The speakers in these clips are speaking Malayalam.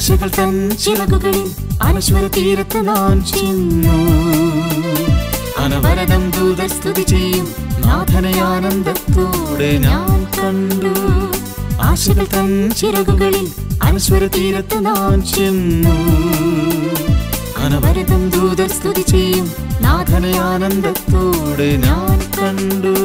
ആശകൾ തൻ ചിറകുകളിൽ അനശ്വര തീരത്ത് നാം ചെന്നു അനവരതം ദൂതർ സ്തുതി ചെയ്യും നാഥനെ ആനന്ദത്തോടെ ഞാൻ കണ്ടു ആശകൾ തൻ ചിറകുകളിൽ അനശ്വര തീരത്ത് നാം ചെന്നു അനവരതം ദൂതർ സ്തുതി ചെയ്യും നാഥനെ ആനന്ദത്തോടെ ഞാൻ കണ്ടു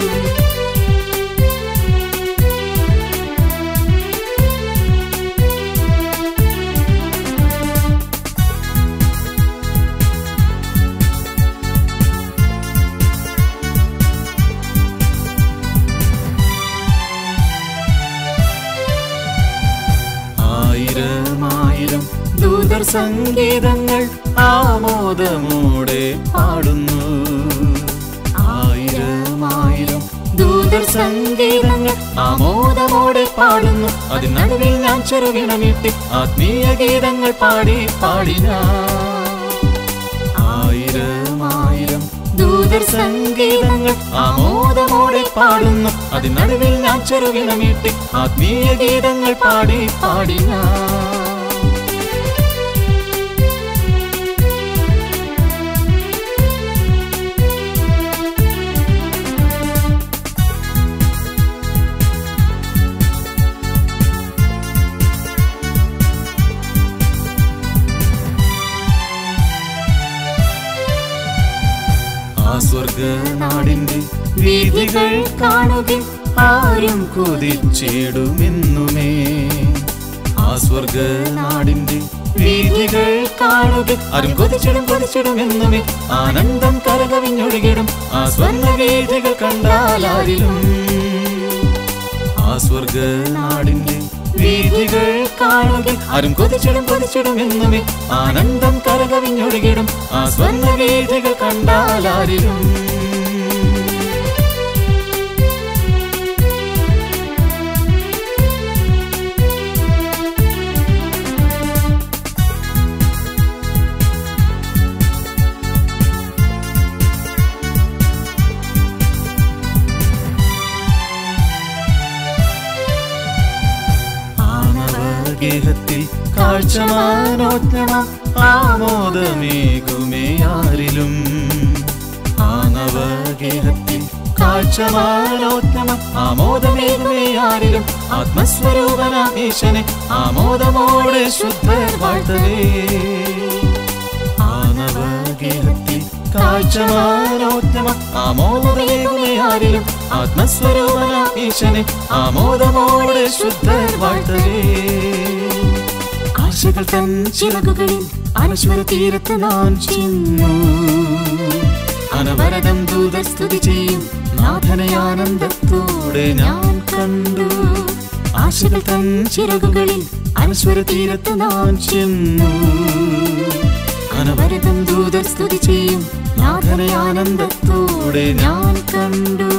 ആയിരം ആയിരം ദൂതർ സംഗീതങ്ങൾ ആമോദമോടെ പാടുന്നു ആയിരം ആയിരം ദൂതർ സംഗീതങ്ങൾ ആമോദമോടെ പാടുന്നു അതിനടുവിൽ ഞാൻ ചെറുവിണമിട്ട് ആത്മീയ ഗീതങ്ങൾ പാടി പാടിന ആയിരം ആയിരം ദൂതർ സംഗീതങ്ങൾ ആമോദമോടെ പാടുന്നു അതിനടുവിൽ ഞാൻ ചെറുവിണമിട്ട് ആത്മീയ ഗീതങ്ങൾ പാടി പാടിന ആ സ്വർഗനാടിന്റെ വീതികൾ കാണുക ആരും കൊതിച്ചിടുമെന്നുമേ ആ സ്വർഗനാടിന്റെ വീതികൾ കാണുക ആരും കൊതിച്ചിടും കൊതിച്ചിടുമെന്നുമേ ആനന്ദം കരകവിഞ്ഞൊഴുകിടും ആ സ്വർണ്ണ വീതികൾ കണ്ടാലാരിലും ആ സ്വർഗനാടിന്റെ വീതികൾ കാണുക ആരും കൊതിച്ചിടും കൊതിച്ചിടും എന്നുമേ ആനന്ദം കരകവിഞ്ഞൊഴുകിടും ആ സ്വർണ്ണ വീതികൾ കണ്ടാലാരിലും ആനവഗേഹത്തിൽ കാഴ്ചമാനോജ്ഞമാം ആമോദമേകുമേ ആരിലും ആനവഗേഹത്തിൽ കാഴ്ചമാനോജ്ഞമാം ആമോദമേകുമേ ആരിലും ആത്മസ്വരൂപനാമീശനെ ആമോദമോടെ ശുദ്ധർ വാഴ്ത്തവേ ആനവഗേഹത്തിൽ കാഴ്ചമാനോജ്ഞമാം ആമോദമേകുമേ ആരിലും ആത്മസ്വരൂപനാമീശനെ ആമോദമോടെ ശുദ്ധർ വാഴ്ത്തവേ ആശകൾ തൻ ചിറകുകളിൽ അനശ്വര തീരത്ത് നാം ചെന്നു അനവരതം ദൂതർ സ്തുതി ചെയ്യും നാഥനെ ആനന്ദത്തോടെ ഞാൻ കണ്ടു ആശകൾ തൻ ചിറകുകളിൽ അനശ്വര തീരത്ത് നാം ചെന്നു അനവരതം ദൂതർ സ്തുതി ചെയ്യും നാഥനെ ആനന്ദത്തോടെ ഞാൻ കണ്ടു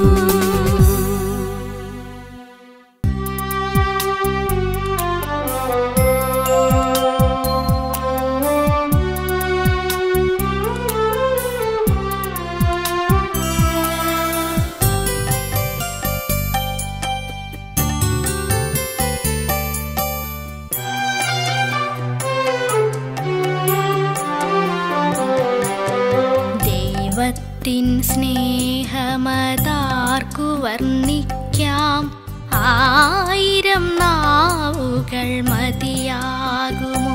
ദൈവത്തിൻ സ്നേഹമതാർക്കു വർണ്ണിക്കാം ആയിരം നാവുകൾ മതിയാകുമോ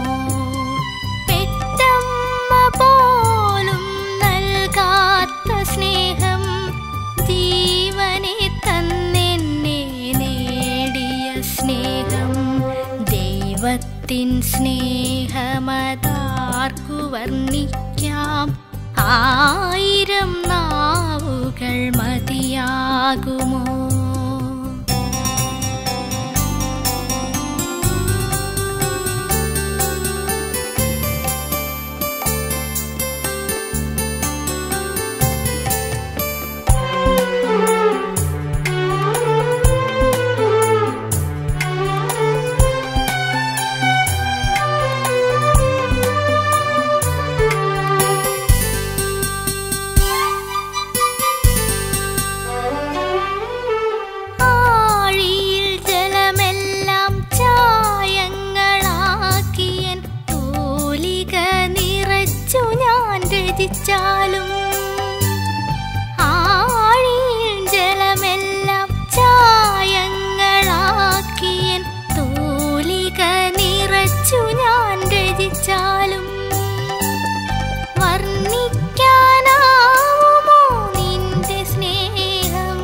പെറ്റമ്മ പോലും നൽകാത്ത സ്നേഹം ജീവനെ തന്നെന്നെ നേടിയ സ്നേഹം ദൈവത്തിൻ സ്നേഹമതാർക്കു വർണ്ണിക്കാം ആയിരം നാവുകൾ മതിയാകുമോ രചിച്ചാലും ആഴിയിൽ ജലമെല്ലാം ചായങ്ങളാക്കിയൻ തൂലിക നിറച്ചു ഞാൻ രചിച്ചാലും വർണ്ണിക്കാനാവുമോ നിന്റെ സ്നേഹം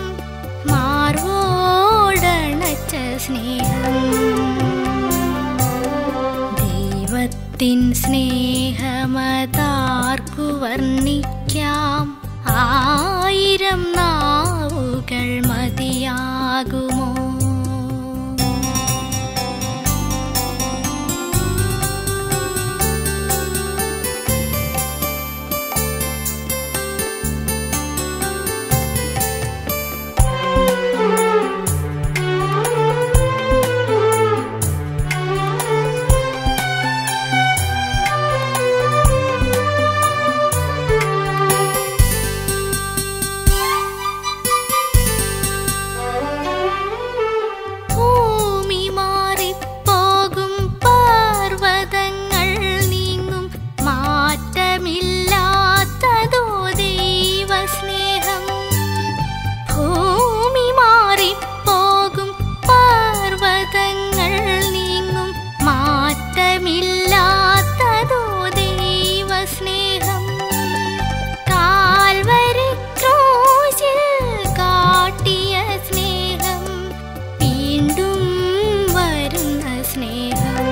മാർവോടണച്ച സ്നേഹം ദൈവത്തിൻ സ്നേഹമതാർക്കു വർണ്ണിക്കാം ആയിരം നാവുകൾ മതിയാകുമോ ഭൂമി മാറിപ്പോകും പർവ്വതങ്ങൾ നീങ്ങും മാറ്റമില്ലാത്തതോ ദൈവസ്നേഹം ഭൂമി മാറിപ്പോകും പർവ്വതങ്ങൾ നീങ്ങും മാറ്റമില്ലാത്തതോ ദൈവസ്നേഹം കാൽവരി ക്രൂശിൽ കാട്ടിയ സ്നേഹം വീണ്ടും വരുന്ന സ്നേഹം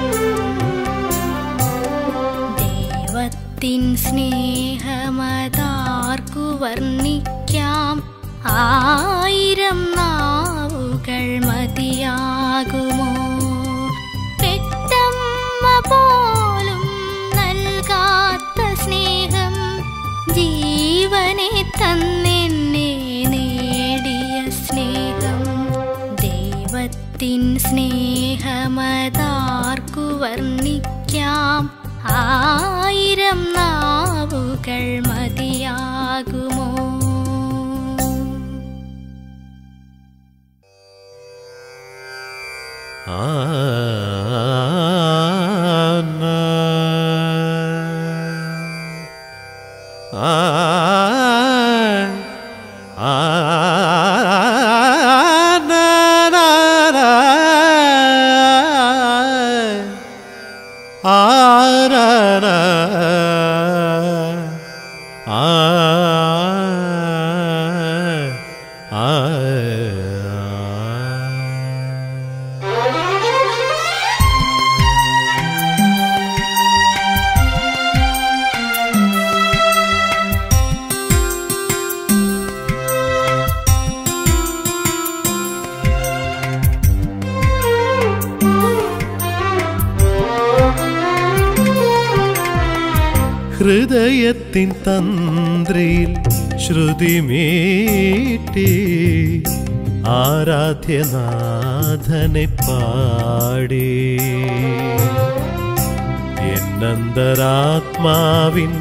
ദൈവത്തിൻ സ്നേഹമതാർക്കു വർണ്ണിക്കാം ആയിരം നാവുകൾ മതിയാകുമോ പെറ്റമ്മ പോലും നൽകാത്ത സ്നേഹം ജീവനെ തന്നെന്നെ നേടിയ സ്നേഹം ദൈവത്തിൻ സ്നേഹമതാർക്കു വർണ്ണിക്കാം ആയിരം നാവുകൾ മതിയാകുമോ ഹൃദയത്തിൻ തന്ത്രിയിൽ ശ്രുതിമീട്ടി ആരാധ്യനാഥനെ പാടി എന്നന്തരാത്മാവിൻ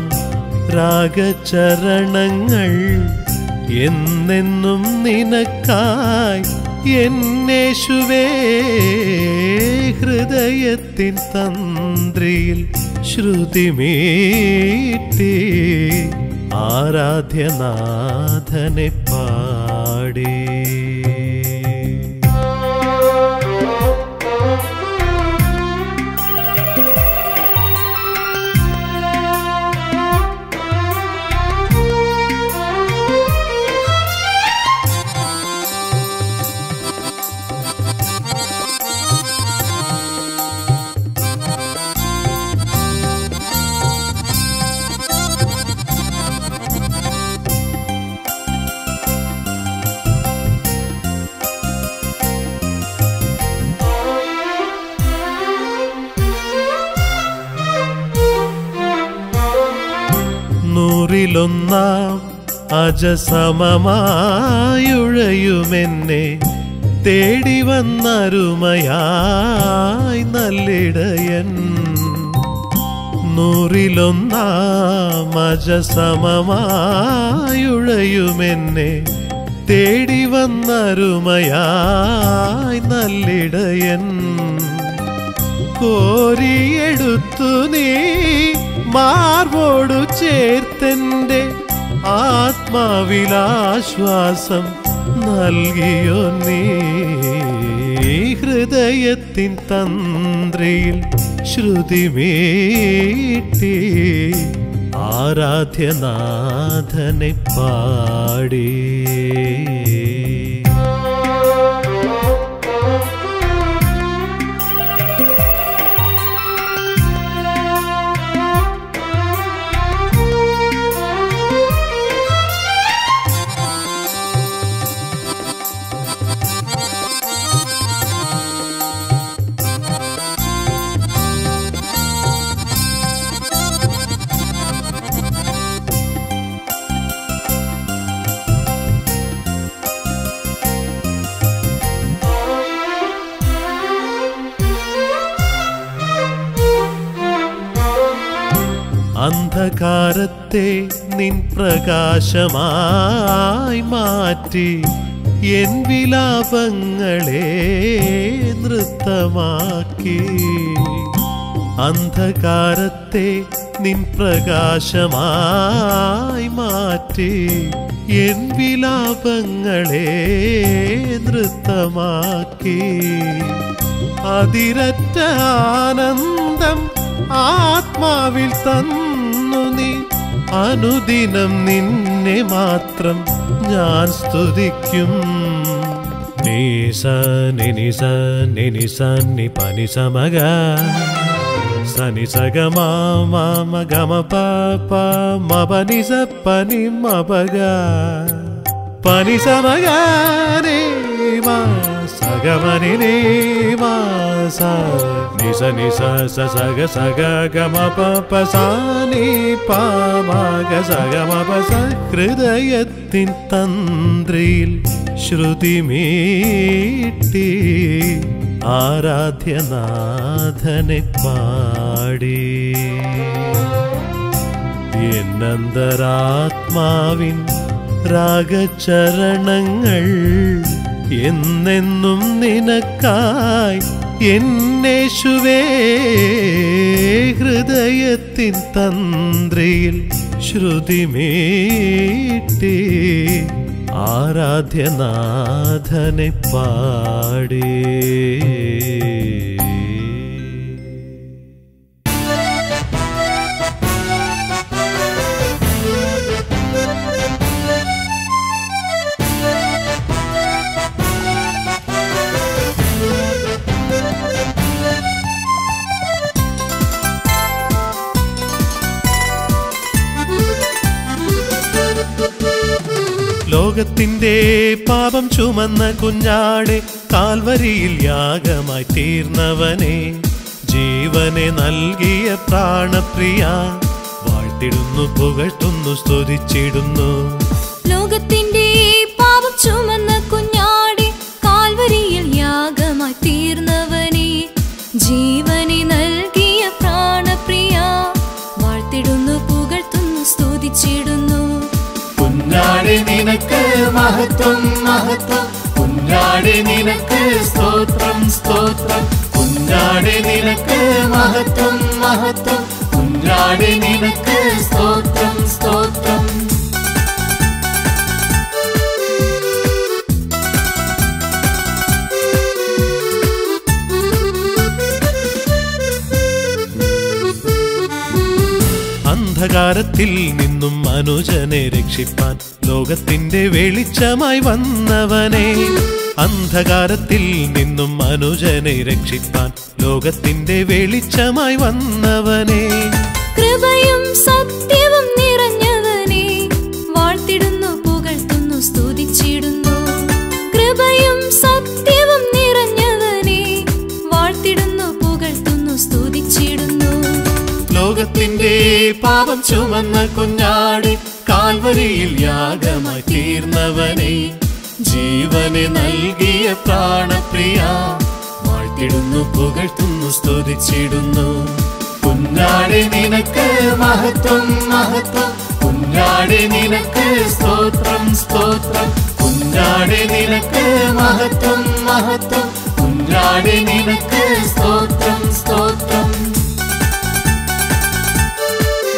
രാഗചരണങ്ങൾ എന്നെന്നും നിനക്കായി എന്നേശുവേ ഹൃദയത്തിൻ തന്ത്രിയിൽ ശ്രുതിമീട്ടി ആരാധ്യനാഥനെ പാടി നൂറിലൊന്നാം അജസമമായുഴയുമെന്നെ തേടി വന്നരുമയായി നല്ലിടയൻ നൂറിലൊന്നാം അജസമമായുഴയുമെന്നെ തേടി വന്നരുമയായി നല്ലിടയൻ കോരിയെടുത്തു നീ മാർവോടു ചേർത്തെന്റെ ആത്മാവിലാശ്വാസം നൽകിയോ നീ ഹൃദയത്തിൻ തന്ത്രിയിൽ ശ്രുതിമീട്ടി ആരാധ്യനാഥനെ പാടി അന്ധകാരത്തെ നിൻ പ്രകാശമായി മാറ്റി എൻ വിലാപങ്ങളെ നൃത്തമാക്കി അന്ധകാരത്തെ നിൻ പ്രകാശമായി മാറ്റി എൻ വിലാപങ്ങളെ നൃത്തമാക്കി അതിരറ്റ ആനന്ദം ആത്മാവിൽ തന്നു നീ അനുദിനം നിന്നെ മാത്രം ഞാൻ സ്തുതിക്കും നീസ നിനിസ നിനിസ നി പനി സമഗ സനി സഗ മാമ ഗമ പാപ മപനി സ പനി മപഗ പനി സമഗാനേ മാ സഗമനി നീ മാ സ നിസ നിസ സ സഗ സഗ ഗമ പപ സാനി പാമഗ സഗമ പ സ ഹൃദയത്തിൻ തന്ത്രിയിൽ ശ്രുതിമീട്ടി ആരാധ്യനാഥനെ പാടി എന്നന്തരാത്മാവിൻ രാഗചരണങ്ങൾ എന്നെന്നും നിനക്കായി എന്നേശുവേ ഹൃദയത്തിൻ തന്ത്രിയിൽ ശ്രുതിമീട്ടി ആരാധ്യനാഥനെ പാടി ലോകത്തിന്റെ പാപം ചുമന്ന കുഞ്ഞാടെ കാൽവരിയിൽ യാഗമായി തീർന്നവനെ ജീവനെ നൽകിയ പ്രാണപ്രിയ വാഴ്ത്തിടുന്നു പുകഴ്ത്തുന്നു സ്തുതിച്ചിടുന്നു ലോകത്തിന്റെ പാപം ചുമന്ന കുഞ്ഞാടി കാൽവരിയിൽ യാഗമായി തീർന്നവനെ ജീവനെ നൽകിയ പ്രാണപ്രിയ വാഴ്ത്തിടുന്നു പുകഴ്ത്തുന്നു സ്തുതിച്ചിടുന്നു കുഞ്ഞാടി നിനക്ക് മഹത്വം മഹത്വം കുഞ്ഞാടി നിനക്ക് സ്തോത്രം സ്തോത്രം കുഞ്ഞാടി നിനക്ക് മഹത്വം മഹത്വം കുഞ്ഞാടി നിനക്ക് സ്തോത്രം സ്തോത്രം അന്ധകാരത്തിൽ നിന്നും അനുജനെ രക്ഷിപ്പാൻ ലോകത്തിന്റെ വെളിച്ചമായി വന്നവനെ അന്ധകാരത്തിൽ നിന്നും അനുജനെ രക്ഷിപ്പാൻ ലോകത്തിന്റെ വെളിച്ചമായി വന്നവനെ കൃപയും സത്യവും നിറഞ്ഞവനെ വാഴ്ത്തിടുന്നു പുകഴ്ത്തുന്നു സ്തുതിച്ചിടുന്നു കൃപയും സത്യവും നിറഞ്ഞവനെ വാഴ്ത്തിടുന്നു പുകഴ്ത്തുന്നു സ്തുതിച്ചിടുന്നു ലോകത്തിന്റെ പാപം ചുമന്ന കുഞ്ഞാടി കാൽവരിയിൽ യാഗമായി തീർന്നവനെ ജീവനെ നൽകിയ പ്രാണപ്രിയ വാഴ്ത്തിടുന്നു പുകഴ്ത്തുന്നു സ്തുതിച്ചിടുന്നു കുഞ്ഞാടി നിനക്ക് മഹത്വം മഹത്വം കുഞ്ഞാടി നിനക്ക് സ്തോത്രം സ്തോത്രം കുഞ്ഞാടി നിനക്ക് മഹത്വം മഹത്വം കുഞ്ഞാടി നിനക്ക് സ്തോത്രം സ്തോത്രം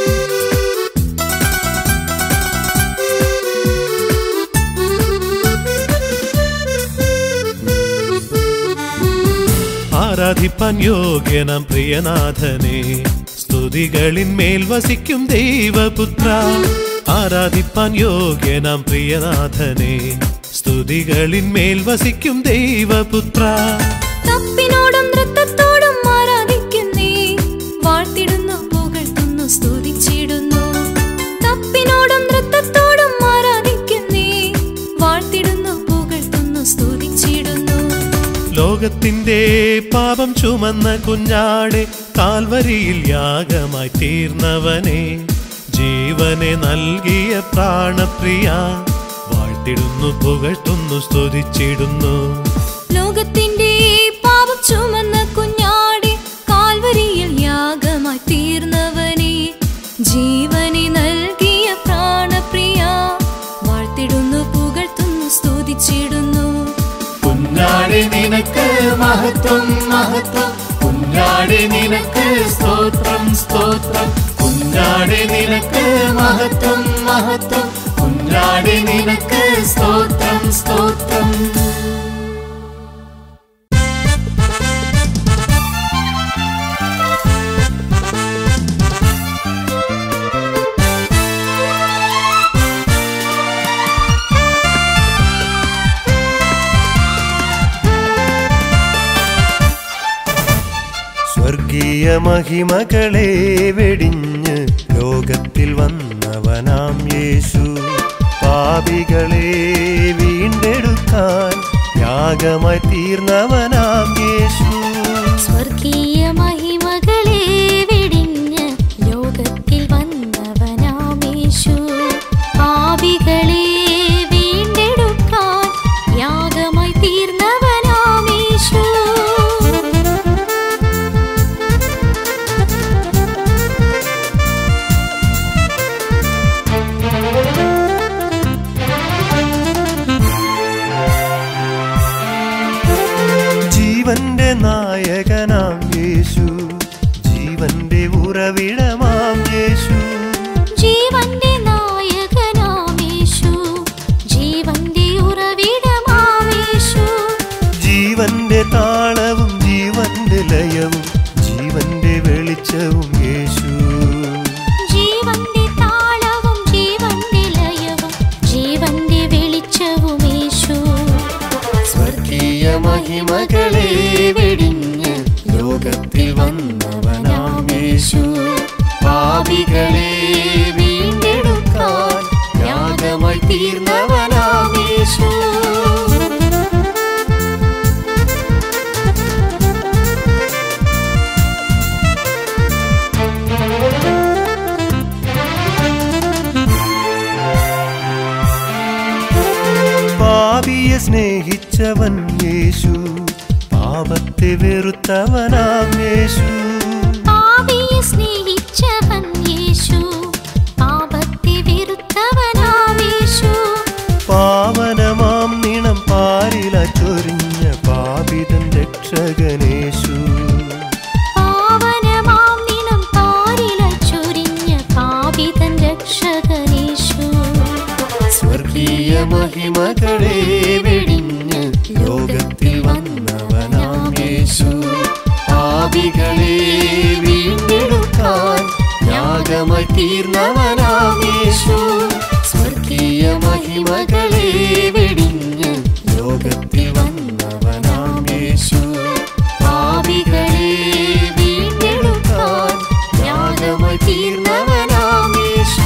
ആരാധിപ്പാൻ യോഗ്യനാം പ്രിയനാഥനെ സ്തുതികളിന്മേൽ വസിക്കും ദൈവപുത്ര ആരാധിപ്പാൻ യോഗ്യനാം പ്രിയനാഥനെ സ്തുതികളിന്മേൽ വസിക്കും ദൈവപുത്ര തപ്പിനോടും നൃത്തത്തോടും ആരാധിക്കുന്നേ വാഴ്ത്തിടുന്നു പുകഴ്ത്തുന്നു സ്തുതിച്ചിടുന്നു തപ്പിനോടും നൃത്തത്തോടും ആരാധിക്കുന്നേ വാഴ്ത്തിടുന്നു പുകഴ്ത്തുന്നു സ്തുതിച്ചിടുന്നു ലോകത്തിന്റെ പാപം ചുമന്ന കുഞ്ഞാടെ കാൽവരിയിൽ യാഗമായി തീർന്നവനെ ജീവനെ നൽകിയ പ്രാണപ്രിയ വാഴ്ത്തിടുന്നു പുകഴ്ത്തുന്നു സ്തുതിച്ചിടുന്നു ലോകത്തിന്റെ പാപം ചുമന്ന കുഞ്ഞാടെ കാൽവരിയിൽ യാഗമായി തീർന്നവനെ ജീവനെ നൽകിയ പ്രാണപ്രിയ വാഴ്ത്തിടുന്നു പുകഴ്ത്തുന്നു സ്തുതിച്ചിടുന്നു കുഞ്ഞാടി നിനക്ക് മഹത്വം മഹത്വം കുഞ്ഞാടി നിനക്ക് സ്തോത്രം സ്തോത്രം കുഞ്ഞാടി നിനക്ക് മഹത്വം മഹത്വം കുഞ്ഞാടി നിനക്ക് സ്തോത്രം സ്തോത്രം സ്വർഗീയ മഹിമകളെ വെടിഞ്ഞ് ലോകത്തിൽ വന്നവനാം യേശു പാപികളെ വീണ്ടെടുക്കാൻ യാഗമായി തീർന്നവനാം യേശു സ്വർഗീയ മഹിമകളെ വെടിഞ്ഞ് ലോകത്തിൽ വന്നവനാമേശു പാപികളെ വീണ്ടെടുക്കാൻ യാഗമായി തീർന്നവനാമേശു ജീവന്റെ നായകനാം യേശു ജീവന്റെ ഉറവിടമാം യേശു ജീവന്റെ നായകനാമേശു ജീവന്റെ ഉറവിടമാമേശു ജീവന്റെ താളവും ജീവന്റെ ലയവും ജീവന്റെ വെളിച്ചവും യേശു ജീവന്റെ താളവും ജീവന്റെ ലയവും ജീവന്റെ വെളിച്ചവുമേശു സ്വർഗീയ മഹിമകളെ വെടിഞ്ഞ് ലോകത്തിൽ വന്നവനാം യേശു പാപികളെ വീണ്ടെടുക്കാൻ യാഗമായി തീർന്നവനാം യേശു പാപിയെ സ്നേഹിച്ചവൻ യേശു പാപത്തെ വെറുത്തവനാം യേശു പാപിയെ സ്നേഹിച്ചവൻ യേശു പാപത്തെ വെറുത്തവനാമേശു പാവനമാം നിണം പാരില ചൊരിഞ്ഞ പാപിതൻ രക്ഷകനേശു പാവനമാം നിനം പാരില ചൊരിഞ്ഞ പാപിതൻ രക്ഷകനേശു സ്വർഗീയ മഹിമകളെ വെടിഞ്ഞ് ലോകത്തിൽ വന്നവനാം യേശു പാപികളെ വീണ്ടെടുക്കാൻ യാഗമായി തീർന്നവനാം യേശു സ്വർഗീയ മഹിമകളെ വെടിഞ്ഞ് ലോകത്തിൽ വന്നവനാം യേശു പാപികളെ വീണ്ടെടുക്കാൻ യാഗമായി തീർന്നവനാം യേശു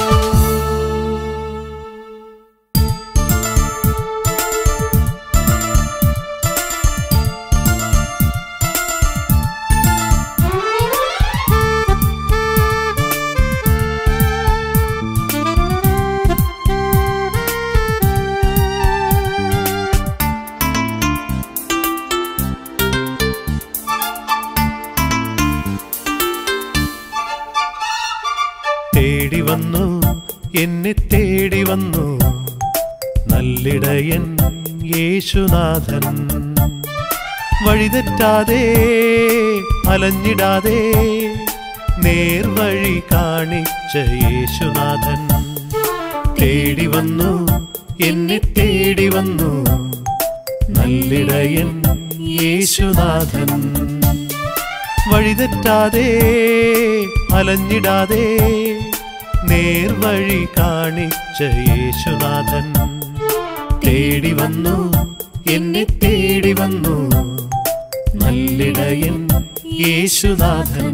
തേടി വന്നു എന്നെ തേടി വന്നു നല്ലിടയൻ യേശുനാഥൻ വഴിതെറ്റാതെ അലഞ്ഞിടാതെ നേർവഴി കാണിച്ച യേശുനാഥൻ തേടി വന്നു എന്നെ തേടി വന്നു നല്ലിടയൻ യേശുനാഥൻ വഴിതെറ്റാതെ അലഞ്ഞിടാതെ നേർവഴി കാണിച്ച യേശുനാഥൻ തേടി വന്നു എന്നെ തേടി വന്നു നല്ലിടയൻ യേശുനാഥൻ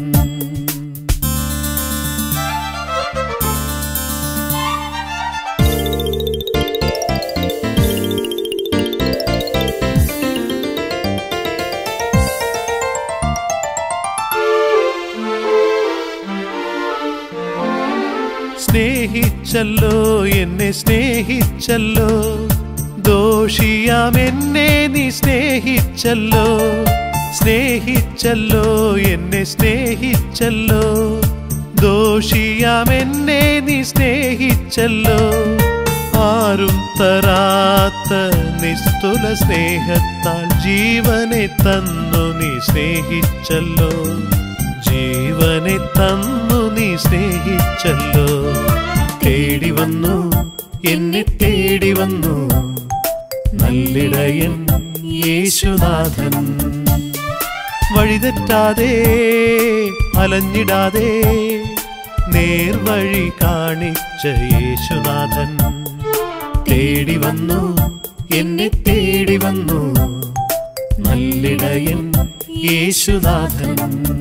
സ്നേഹിച്ചല്ലോ എന്നെ സ്നേഹിച്ചല്ലോ ദോഷിയാം എന്നെ നീ സ്നേഹിച്ചല്ലോ സ്നേഹിച്ചല്ലോ എന്നെ സ്നേഹിച്ചല്ലോ ദോഷിയാം എന്നെ നീ സ്നേഹിച്ചല്ലോ ആരും തരാത്ത നിസ്തുല സ്നേഹത്താൽ ജീവനെ തന്നു നീ സ്നേഹിച്ചല്ലോ ജീവനെ തന്നു നീ സ്നേഹിച്ചല്ലോ തേടി വന്നു എന്നെ തേടി വന്നു നല്ലിടയൻ യേശുനാഥൻ വഴിതെറ്റാതെ അലഞ്ഞിടാതെ നേർവഴി കാണിച്ച യേശുനാഥൻ തേടി വന്നു എന്നെ തേടി വന്നു നല്ലിടയൻ യേശുനാഥൻ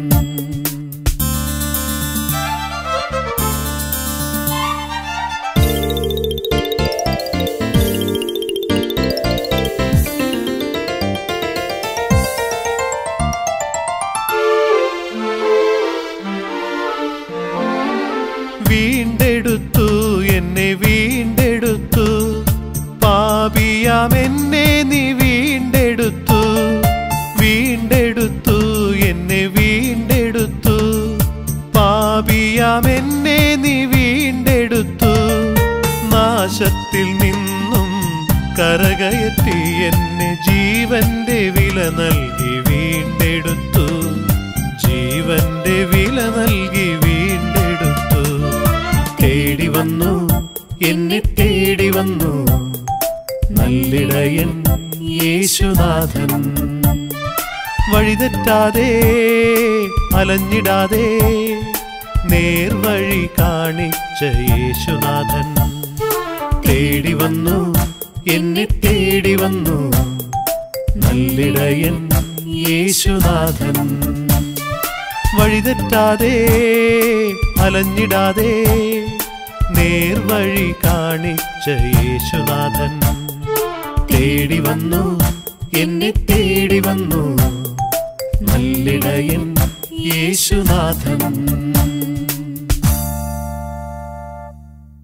വീണ്ടെടുത്തു എന്നെ വീണ്ടെടുത്തു പാപിയാം എന്നെ നീ വീണ്ടെടുത്തു വീണ്ടെടുത്തു എന്നെ വീണ്ടെടുത്തു പാപിയാം എന്നെ നീ വീണ്ടെടുത്തു നാശത്തിൽ നിന്നും കരകയറ്റി എന്നെ ജീവന്റെ വില നൽകി വീണ്ടെടുത്തു ജീവന്റെ വില നൽകി വീണ്ടെടുത്തു തേടി വന്നു എന്നെ തേടി വന്നു നല്ലിടയൻ യേശുനാഥൻ വഴിതെറ്റാതെ അലഞ്ഞിടാതെ നേർവഴി കാണിച്ച യേശുനാഥൻ തേടി വന്നു എന്നെ തേടി വന്നു നല്ലിടയൻ യേശുനാഥൻ വഴിതെറ്റാതെ അലഞ്ഞിടാതെ നേർവഴി കാണിച്ച യേശുനാഥൻ തേടി വന്നു എന്നെ തേടി വന്നു നല്ലിടയൻ യേശുനാഥൻ